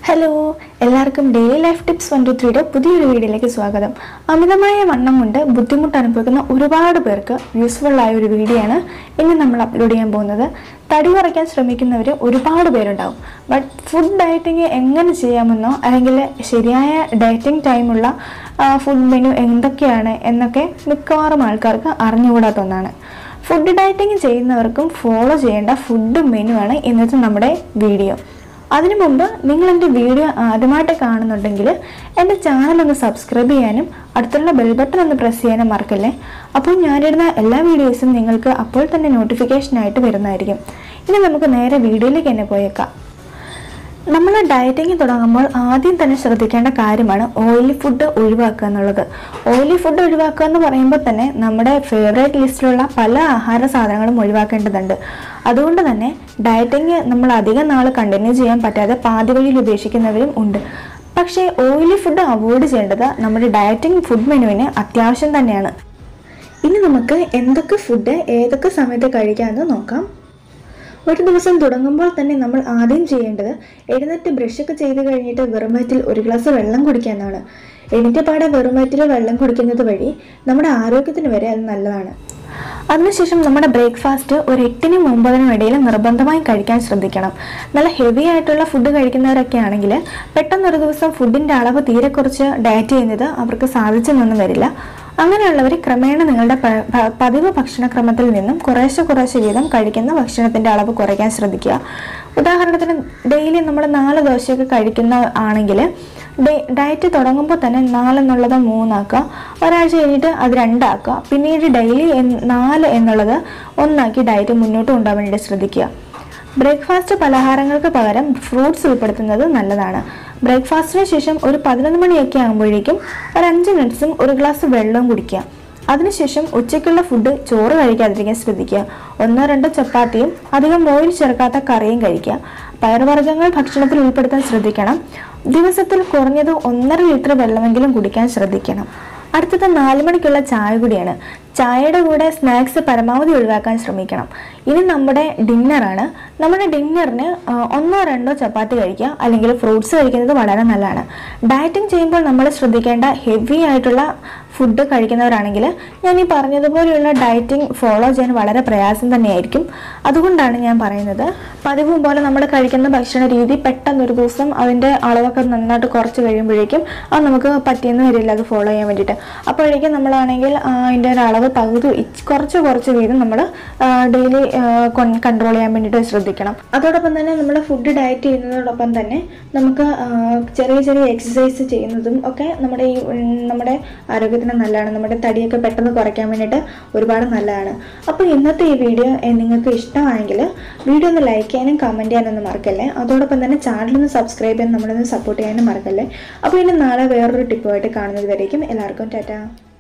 hello എല്ലാവർക്കും daily life tips one two ത്രീയുടെ പുതിയൊരു വീഡിയോയിലേക്ക് സ്വാഗതം അമിതമായ വണ്ണം കൊണ്ട് ബുദ്ധിമുട്ട് അനുഭവിക്കുന്ന ഒരുപാട് പേർക്ക് യൂസ്ഫുൾ ആയ ഒരു വീഡിയോ ആണ് ഇന്ന് നമ്മൾ അപ്ലോഡ് ചെയ്യാൻ പോകുന്നത് തടി കുറയ്ക്കാൻ ശ്രമിക്കുന്നവർ ഒരുപാട് പേരുണ്ടാവും ബട്ട് ഫുഡ് ഡയറ്റിങ് എങ്ങനെ ചെയ്യാമെന്നോ അല്ലെങ്കിൽ ശരിയായ ഡയറ്റിംഗ് ടൈമുള്ള ഫുഡ് മെനു എന്തൊക്കെയാണ് എന്നൊക്കെ മിക്കവാറും ആൾക്കാർക്ക് അറിഞ്ഞുകൂടാത്ത ഒന്നാണ് ഫുഡ് ഡയറ്റിംഗ് ചെയ്യുന്നവർക്കും ഫോളോ ചെയ്യേണ്ട ഫുഡ് മെനു ആണ് ഇന്നത്തെ നമ്മുടെ വീഡിയോ അതിനു മുമ്പ് നിങ്ങൾ എൻ്റെ വീഡിയോ ആദ്യമായിട്ട് കാണുന്നുണ്ടെങ്കിൽ എൻ്റെ ചാനൽ ഒന്ന് സബ്സ്ക്രൈബ് ചെയ്യാനും അടുത്തുള്ള ബെൽ ബട്ടൺ ഒന്ന് പ്രസ് ചെയ്യാനും മറക്കല്ലേ അപ്പോൾ ഞാനിടുന്ന എല്ലാ വീഡിയോസും നിങ്ങൾക്ക് അപ്പോൾ തന്നെ നോട്ടിഫിക്കേഷനായിട്ട് വരുന്നതായിരിക്കും ഇനി നമുക്ക് നേരെ വീഡിയോയിലേക്ക് തന്നെ പോയേക്കാം നമ്മൾ ഡയറ്റിങ് തുടങ്ങുമ്പോൾ ആദ്യം തന്നെ ശ്രദ്ധിക്കേണ്ട കാര്യമാണ് ഓയിലി ഫുഡ് ഒഴിവാക്കുക എന്നുള്ളത് ഓയിലി ഫുഡ് ഒഴിവാക്കുക എന്ന് പറയുമ്പോൾ തന്നെ നമ്മുടെ ഫേവറേറ്റ് ലിസ്റ്റിലുള്ള പല ആഹാര സാധനങ്ങളും ഒഴിവാക്കേണ്ടതുണ്ട് അതുകൊണ്ട് തന്നെ ഡയറ്റിങ് നമ്മൾ അധികം നാൾ കണ്ടിന്യൂ ചെയ്യാൻ പറ്റാതെ പാതി വഴിയിൽ ഉപേക്ഷിക്കുന്നവരും ഉണ്ട് പക്ഷേ ഓയിലി ഫുഡ് അവോയ്ഡ് ചെയ്യേണ്ടത് നമ്മുടെ ഡയറ്റിംഗ് ഫുഡ് മെനുവിന് അത്യാവശ്യം തന്നെയാണ് ഇനി നമുക്ക് എന്തൊക്കെ ഫുഡ് ഏതൊക്കെ സമയത്ത് കഴിക്കാമെന്ന് നോക്കാം ഒരു ദിവസം തുടങ്ങുമ്പോൾ തന്നെ നമ്മൾ ആദ്യം ചെയ്യേണ്ടത് എഴുന്നേറ്റ് ബ്രഷൊക്കെ ചെയ്ത് കഴിഞ്ഞിട്ട് വെറും വയറ്റിൽ ഒരു ഗ്ലാസ് വെള്ളം കുടിക്കാനാണ് എഴുന്നേറ്റ പാടെ വെറും വയറ്റിൽ വെള്ളം കുടിക്കുന്നത് വഴി നമ്മുടെ ആരോഗ്യത്തിന് വരെ അത് നല്ലതാണ് അതിനുശേഷം നമ്മുടെ ബ്രേക്ക്ഫാസ്റ്റ് ഒരു എട്ടിനും ഒമ്പതിനും ഇടയിൽ നിർബന്ധമായും കഴിക്കാൻ ശ്രദ്ധിക്കണം നല്ല ഹെവി ആയിട്ടുള്ള ഫുഡ് കഴിക്കുന്നവരൊക്കെ ആണെങ്കിൽ പെട്ടെന്ന് ഒരു ദിവസം ഫുഡിൻ്റെ അളവ് തീരെ കുറച്ച് ഡയറ്റ് ചെയ്യുന്നത് അവർക്ക് സാധിച്ചെന്നൊന്നും വരില്ല അങ്ങനെയുള്ളവർ ക്രമേണ നിങ്ങളുടെ പ- പ- പതിവ് ഭക്ഷണക്രമത്തിൽ നിന്നും കുറേശ്ശെ കുറേശ്ശെ വീതം കഴിക്കുന്ന ഭക്ഷണത്തിൻ്റെ അളവ് കുറയ്ക്കാൻ ശ്രദ്ധിക്കുക ഉദാഹരണത്തിന് ഡെയിലി നമ്മൾ നാല് ദോശയൊക്കെ കഴിക്കുന്ന ആണെങ്കിൽ ഡയറ്റ് തുടങ്ങുമ്പോൾ തന്നെ നാലെന്നുള്ളത് മൂന്നാക്കുക ഒരാഴ്ച കഴിഞ്ഞിട്ട് അത് രണ്ടാക്കുക പിന്നീട് ഡെയിലി നാല് എന്നുള്ളത് ഒന്നാക്കി ഡയറ്റ് മുന്നോട്ട് കൊണ്ടുപോകാൻ വേണ്ടി ശ്രദ്ധിക്കുക ബ്രേക്ക്ഫാസ്റ്റ് പലഹാരങ്ങൾക്ക് പകരം ഫ്രൂട്ട്സ് ഉൾപ്പെടുത്തുന്നത് നല്ലതാണ് ബ്രേക്ക്ഫാസ്റ്റിന് ശേഷം ഒരു പതിനൊന്ന് മണിയൊക്കെ ആകുമ്പോഴേക്കും ഒരു അഞ്ച് മിനിറ്റ്സും ഒരു ഗ്ലാസ് വെള്ളവും കുടിക്കുക അതിനുശേഷം ഉച്ചയ്ക്കുള്ള ഫുഡ് ചോറ് കഴിക്കാതിരിക്കാൻ ശ്രദ്ധിക്കുക ഒന്നോ രണ്ടോ ചപ്പാത്തിയും അധികം ഓയിൽ ചേർക്കാത്ത കറിയും കഴിക്കുക പയറുവർഗ്ഗങ്ങൾ ഭക്ഷണത്തിൽ ഉൾപ്പെടുത്താൻ ശ്രദ്ധിക്കണം ദിവസത്തിൽ കുറഞ്ഞത് ഒന്നര ലിറ്റർ വെള്ളമെങ്കിലും കുടിക്കാൻ ശ്രദ്ധിക്കണം അടുത്തത് നാല് മണിക്കുള്ള ചായ കൂടിയാണ് ചായയുടെ കൂടെ സ്നാക്സ് പരമാവധി ഒഴിവാക്കാൻ ശ്രമിക്കണം ഇനി നമ്മുടെ ഡിന്നറാണ് നമ്മുടെ ഡിന്നറിന് ആ, ഒന്നോ രണ്ടോ ചപ്പാത്തി കഴിക്കുക അല്ലെങ്കിൽ ഫ്രൂട്ട്സ് കഴിക്കുന്നത് വളരെ നല്ലതാണ് ഡയറ്റിംഗ് ചെയ്യുമ്പോൾ നമ്മൾ ശ്രദ്ധിക്കേണ്ട ഹെവി ആയിട്ടുള്ള ഫുഡ് കഴിക്കുന്നവരാണെങ്കിൽ ഞാൻ ഈ പറഞ്ഞതുപോലെയുള്ള ഡയറ്റിംഗ് ഫോളോ ചെയ്യാൻ വളരെ പ്രയാസം തന്നെയായിരിക്കും അതുകൊണ്ടാണ് ഞാൻ പറയുന്നത് പതിവും പോലെ നമ്മൾ കഴിക്കുന്ന ഭക്ഷണ രീതി പെട്ടെന്ന് ഒരു ദിവസം അതിൻ്റെ അളവൊക്കെ നന്നായിട്ട് കുറച്ച് കഴിയുമ്പോഴേക്കും അത് നമുക്ക് പറ്റിയെന്ന് വരില്ല അത് ഫോളോ ചെയ്യാൻ വേണ്ടിയിട്ട് അപ്പോഴേക്കും നമ്മളാണെങ്കിൽ ആ, അതിൻ്റെ ഒരു അളവ് പകുതി ഇച്ച് കുറച്ച് കുറച്ച് വീതം നമ്മൾ ഡെയിലി കൺട്രോൾ ചെയ്യാൻ വേണ്ടിയിട്ട് ശ്രദ്ധിക്കണം അതോടൊപ്പം തന്നെ നമ്മൾ ഫുഡ് ഡയറ്റ് ചെയ്യുന്നതോടൊപ്പം തന്നെ നമുക്ക് ആ, ചെറിയ ചെറിയ എക്സസൈസ് ചെയ്യുന്നതും ഒക്കെ നമ്മുടെ ഈ ഉം, നമ്മുടെ ആരോഗ്യത്തിന് നല്ലതാണ് നമ്മുടെ തടിയൊക്കെ പെട്ടെന്ന് കുറയ്ക്കാൻ വേണ്ടിയിട്ട് ഒരുപാട് നല്ലതാണ് അപ്പോൾ ഇന്നത്തെ ഈ വീഡിയോ എ, നിങ്ങൾക്ക് ഇഷ്ടമായെങ്കിൽ വീഡിയോ ഒന്ന് ലൈക്ക് ചെയ്യാനും കമൻറ്റ് ചെയ്യാനൊന്നും മറക്കല്ലേ അതോടൊപ്പം തന്നെ ചാനലൊന്ന് സബ്സ്ക്രൈബ് ചെയ്യാൻ നമ്മളൊന്ന് സപ്പോർട്ട് ചെയ്യാനും മറക്കല്ലേ അപ്പോൾ ഇനി നാളെ വേറൊരു ടിപ്പുമായിട്ട് കാണുന്നത് വരേക്കും എല്ലാവർക്കും ടാറ്റ